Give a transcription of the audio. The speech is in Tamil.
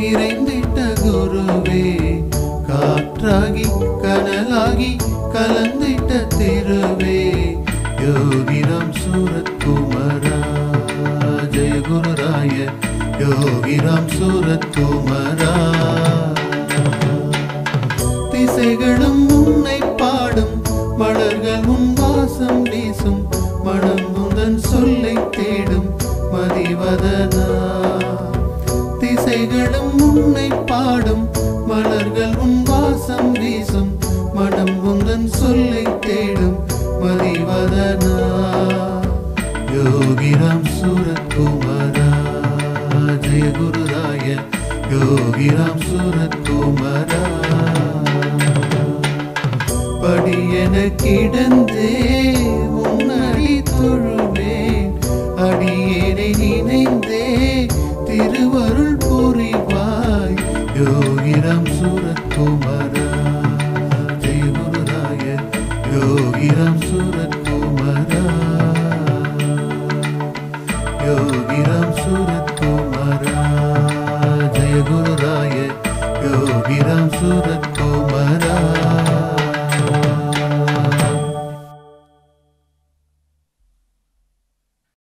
நிறைந்திட்ட குருவே காற்றாகி கனலாகி கலந்திட்ட திருவே யோகிராம் சூரத் குமரா ஜெய குருராய யோகிராம் சூரத் குமரா திசைகளும் உன்னை பாடும் மலர்கள் உன் வாசம் வீசும் மனம் முதன் சொல்லை தேடும் மதிவதனா திசைகளும் உன்னை பாடும் மலர்கள் உன் வாசம் வீசும் மனம் உந்தன் சொல்லை தேடும் மதிவதனா யோகிராம் சூரத் குமரா ஜெய குருராய யோகிராம் சூரத் குமரா படியென கிடந்தே உன்னடி தொழுவேன் அடியேனை நினைந்தே திருவருள் புரிவாய் யோகிராம் சூரத் குமரா ஜெய குருராய யோகிராம் சூரத்